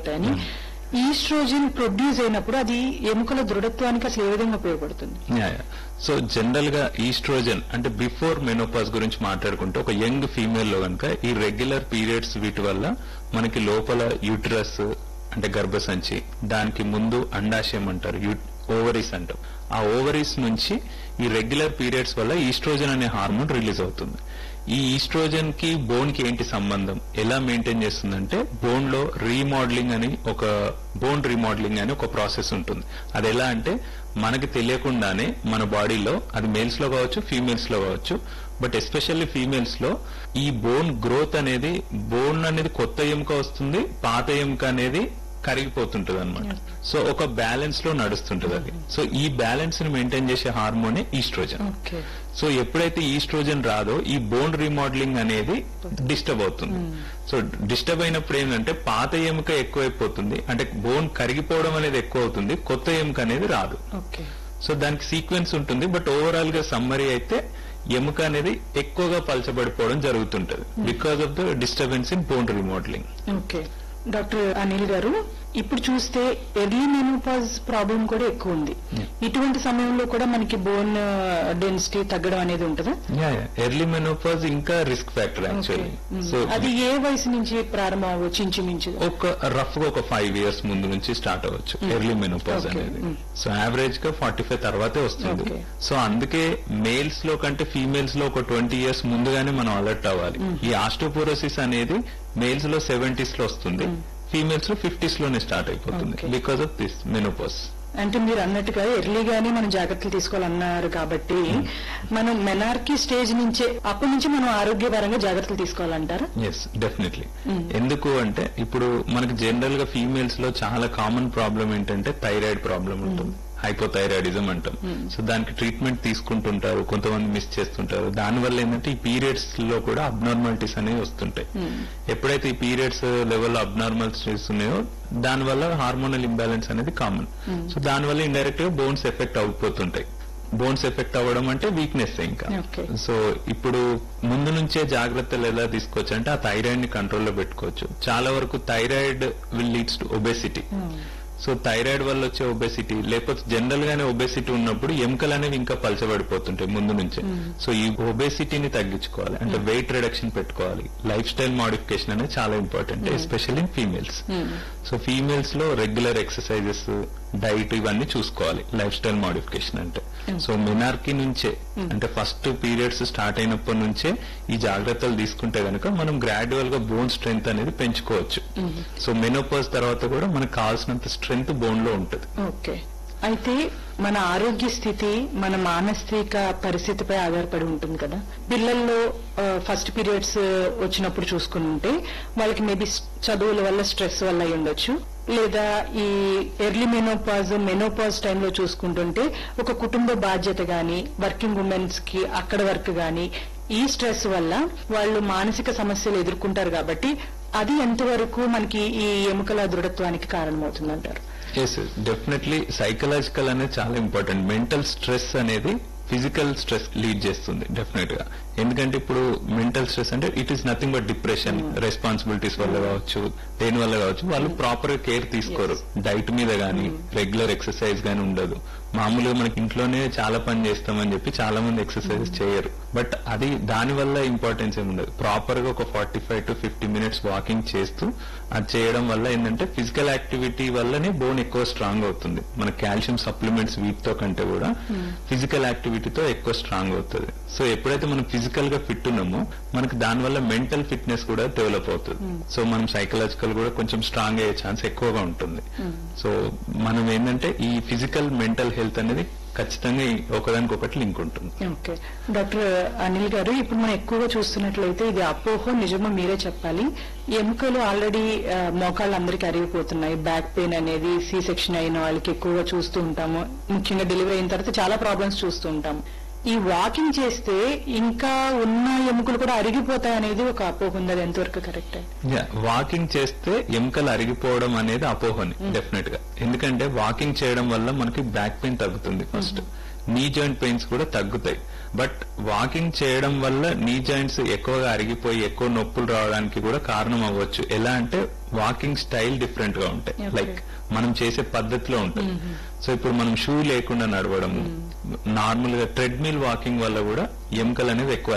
అవుతాయని oestrogen produce అయినప్పుడు అది ఎముకల దృఢత్వానికి అసలు ఏ విధంగా ఉపయోగపడుతుంది సో జనరల్ గా ఈస్ట్రోజన్ అంటే బిఫోర్ మెనోపాజ్ గురించి మాట్లాడుకుంటే ఒక యంగ్ ఫీమేల్ లో కనుక ఈ రెగ్యులర్ పీరియడ్స్ వీటి వల్ల మనకి లోపల యూట్రస్ అంటే గర్భసంచి దానికి ముందు అండాశయం అంటారు ఓవరీస్ అంటాం ఆ ఓవరీస్ నుంచి ఈ రెగ్యులర్ పీరియడ్స్ వల్ల ఈస్ట్రోజన్ అనే హార్మోన్ రిలీజ్ అవుతుంది ఈ ఈస్ట్రోజన్ కి బోన్ కి ఏంటి సంబంధం ఎలా మెయింటైన్ చేస్తుందంటే బోన్ లో రీమోడలింగ్ అని ఒక బోన్ రీమోడలింగ్ అని ఒక ప్రాసెస్ ఉంటుంది అది ఎలా అంటే మనకి తెలియకుండానే మన బాడీలో అది మేల్స్ లో కావచ్చు ఫీమేల్స్ లో కావచ్చు బట్ ఎస్పెషల్లీ ఫీమేల్స్ లో ఈ బోన్ గ్రోత్ అనేది బోన్ అనేది కొత్త ఎముక వస్తుంది పాత ఎముక అనేది కరిగిపోతుంటది అనమాట సో ఒక బ్యాలెన్స్ లో నడుస్తుంటది అది సో ఈ బ్యాలెన్స్ ని మెయింటైన్ చేసే హార్మోనే ఈస్ట్రోజన్ ఓకే సో ఎప్పుడైతే ఈస్ట్రోజన్ రాదో ఈ బోన్ రీమోడలింగ్ అనేది డిస్టర్బ్ అవుతుంది సో డిస్టర్బ్ అయినప్పుడు ఏంటంటే పాత ఎముక ఎక్కువైపోతుంది అంటే బోన్ కరిగిపోవడం అనేది ఎక్కువ అవుతుంది కొత్త ఎముక అనేది రాదు ఓకే సో దానికి సీక్వెన్స్ ఉంటుంది బట్ ఓవరాల్ గా సమ్మరీ అయితే ఎముక అనేది ఎక్కువగా పలచబడిపోవడం జరుగుతుంటది because of the disturbance in bone remodelling okay doctor Anil garu ఇప్పుడు చూస్తే ఎర్లీ మెనోపాజ్ ప్రాబ్లం కూడా ఎక్కువ ఉంది ఇటువంటి సమయంలో కూడా మనకి బోన్ డెన్సిటీ తగ్గడం అనేది ఉంటుందా ఎర్లీ మెనోపాజ్ ఇంకా రిస్క్ ఫ్యాక్టర్ యాక్చువల్లీ సో అది ఏ వయసు నుంచి ప్రారంభం అవ్వచ్చు ఇంచుమించు ఒక రఫ్ గా ఒక ఫైవ్ ఇయర్స్ ముందు నుంచి స్టార్ట్ అవ్వచ్చు ఎర్లీ మెనోపాజ్ Okay. అనేది Mm. సో యావరేజ్ గా ఫార్టీ ఫైవ్ తర్వాతే వస్తుంది Okay. సో అందుకే మేల్స్ లో కంటే ఫీమేల్స్ లో ఒక ట్వంటీ ఇయర్స్ ముందుగానే మనం అలర్ట్ అవ్వాలి ఈ ఆస్టోపోరోసిస్ అనేది మేల్స్ లో సెవెంటీస్ లో వస్తుంది ఫీమేల్స్ లో ఫిఫ్టీస్ లోనే స్టార్ట్ అయిపోతుంది Okay. Because of this menopause అంటే మీరు అన్నట్టుగా ఎర్లీగానే మనం జాగ్రత్తలు తీసుకోవాలన్నారు కాబట్టి మనం మెనార్కీ స్టేజ్ నుంచే అప్పటి నుంచి మనం ఆరోగ్యపరంగా జాగ్రత్తలు తీసుకోవాలంటారా ఎస్ డెఫినెట్లీ ఎందుకు అంటే ఇప్పుడు మనకి జనరల్ గా ఫీమేల్స్ లో చాలా కామన్ ప్రాబ్లం ఏంటంటే థైరాయిడ్ ప్రాబ్లం ఉంటుంది హైపోథైరాయిడిజం అంటాం సో దానికి ట్రీట్మెంట్ తీసుకుంటుంటారు కొంతమంది మిస్ చేస్తుంటారు దానివల్ల ఏంటంటే ఈ పీరియడ్స్ లో కూడా అబ్నార్మాలిటీస్ అనేవి వస్తుంటాయి ఎప్పుడైతే ఈ పీరియడ్స్ లెవెల్ అబ్నార్మాలిటీస్ ఉన్నాయో దానివల్ల హార్మోనల్ ఇంబ్యాలెన్స్ అనేది కామన్ సో దానివల్ల ఇండైరెక్ట్ గా బోన్స్ ఎఫెక్ట్ అయిపోతుంటాయి బోన్స్ ఎఫెక్ట్ అవ్వడం అంటే వీక్నెస్ ఇంకా Okay. సో ఇప్పుడు ముందు నుంచే జాగ్రత్తలు ఎలా తీసుకోవచ్చు అంటే ఆ థైరాయిడ్ ని కంట్రోల్లో పెట్టుకోవచ్చు చాలా వరకు thyroid will leads to obesity so thyroid వల్ల వచ్చే ఒబెసిటీ లేకపోతే జనరల్ గానే ఒబెసిటీ ఉన్నప్పుడు ఎముకలు అనేవి ఇంకా పలచబడిపోతుంటాయి ముందు నుంచే సో ఈ ఒబెసిటీని తగ్గించుకోవాలి అంటే వెయిట్ రిడక్షన్ పెట్టుకోవాలి లైఫ్ స్టైల్ మాడిఫికేషన్ అనేది చాలా important especially in females so females లో రెగ్యులర్ ఎక్సర్సైజెస్ డైట్ ఇవన్నీ చూసుకోవాలి లైఫ్ స్టైల్ మాడిఫికేషన్ అంటే సో మినార్కి నుంచే అంటే ఫస్ట్ పీరియడ్స్ స్టార్ట్ అయినప్పటి నుంచే ఈ జాగ్రత్తలు తీసుకుంటే గనక మనం గ్రాడ్యువల్ గా బోన్ స్ట్రెంగ్త్ అనేది పెంచుకోవచ్చు సో మెనోపాజ్ తర్వాత కూడా మనకు కావాల్సినంత స్ట్రెంగ్త్ బోన్ లో ఉంటుంది ఓకే అయితే మన ఆరోగ్య స్థితి మన మానసిక పరిస్థితిపై ఆధారపడి ఉంటుంది కదా పిల్లల్లో ఫస్ట్ పీరియడ్స్ వచ్చినప్పుడు చూసుకుంటే వాళ్ళకి మేబీ చదువుల వల్ల స్ట్రెస్ వల్ల అయి ఉండొచ్చు లేదా ఈ ఎర్లీ మెనోపాజ్ మెనోపాజ్ టైంలో చూసుకుంటుంటే ఒక కుటుంబ బాధ్యత గాని వర్కింగ్ ఉమెన్స్ కి అక్కడ వర్క్ గాని ఈ స్ట్రెస్ వల్ల వాళ్ళు మానసిక సమస్యలు ఎదుర్కొంటారు కాబట్టి అది ఎంతవరకు మనకి ఈ ఎముకల దృఢత్వానికి కారణమవుతుందంటారు ఎస్ డెఫినెట్లీ సైకలాజికల్ అనేది చాలా ఇంపార్టెంట్ మెంటల్ స్ట్రెస్ అనేది ఫిజికల్ స్ట్రెస్ లీడ్ చేస్తుంది డెఫినెట్ గా ఎందుకంటే ఇప్పుడు మెంటల్ స్ట్రెస్ అంటే it is nothing but depression responsibilities వల్ల కావచ్చు దేని వల్ల కావచ్చు వాళ్ళు ప్రాపర్ కేర్ తీసుకోరు డైట్ మీద గానీ రెగ్యులర్ ఎక్సర్సైజ్ గానీ ఉండదు మామూలుగా మనకి ఇంట్లోనే చాలా పని చేస్తామని చెప్పి చాలా మంది ఎక్సర్సైజ్ చేయరు బట్ అది దాని వల్ల ఇంపార్టెన్స్ ఏమి ఉండదు ప్రాపర్ గా ఒక forty five to fifty minutes walking చేస్తూ అది చేయడం వల్ల ఏంటంటే ఫిజికల్ యాక్టివిటీ వల్లనే బోన్ ఎక్కువ స్ట్రాంగ్ అవుతుంది మన కాల్షియం సప్లిమెంట్స్ వీటితో కంటే కూడా ఫిజికల్ యాక్టివిటీతో ఎక్కువ స్ట్రాంగ్ అవుతుంది సో ఎప్పుడైతే మనం ఫిజికల్ గా ఫిట్ ఉన్నామో మనకి దానివల్ల మెంటల్ ఫిట్నెస్ కూడా డెవలప్ అవుతుంది సో మనం సైకలాజికల్ కూడా కొంచెం స్ట్రాంగ్ అయ్యే ఛాన్స్ ఎక్కువగా ఉంటుంది సో మనం ఏంటంటే ఈ ఫిజికల్ మెంటల్ హెల్త్ అనేది ఖచ్చితంగా ఈ ఒకదానికొకటి లింక్ ఉంటుంది ఓకే డాక్టర్ అనిల్ గారు ఇప్పుడు మనం ఎక్కువగా చూస్తున్నట్లయితే ఇది అపోహ నిజమో మీరే చెప్పాలి ఎముకలు ఆల్రెడీ మోకాళ్ళు అందరికీ అరిగిపోతున్నాయి బ్యాక్ పెయిన్ అనేది సి సెక్షన్ అయిన వాళ్ళకి ఎక్కువగా చూస్తూ ఉంటాము ముఖ్యంగా డెలివరీ అయిన తర్వాత చాలా ప్రాబ్లమ్స్ చూస్తూ ఉంటాము ఈ వాకింగ్ చేస్తే ఇంకా ఉన్న ఎముకలు కూడా అరిగిపోతాయి అనేది ఒక అపోహ ఉంది అది ఎంతవరకు కరెక్ట్ వాకింగ్ చేస్తే ఎముకలు అరిగిపోవడం అనేది అపోహని డెఫినెట్ గా ఎందుకంటే వాకింగ్ చేయడం వల్ల మనకి బ్యాక్ పెయిన్ తగ్గుతుంది ఫస్ట్ నీ జాయింట్ పెయిన్స్ కూడా తగ్గుతాయి బట్ వాకింగ్ చేయడం వల్ల నీ జాయింట్స్ ఎక్కువగా అరిగిపోయి ఎక్కువ నొప్పులు రావడానికి కూడా కారణం అవ్వచ్చు ఎలా అంటే వాకింగ్ స్టైల్ డిఫరెంట్ గా ఉంటాయి Okay. లైక్ మనం చేసే పద్ధతిలో ఉంటుంది సో ఇప్పుడు మనం షూ లేకుండా నడవడము నార్మల్ గా ట్రెడ్మిల్ వాకింగ్ వల్ల కూడా ఎముకలు అనేది ఎక్కువ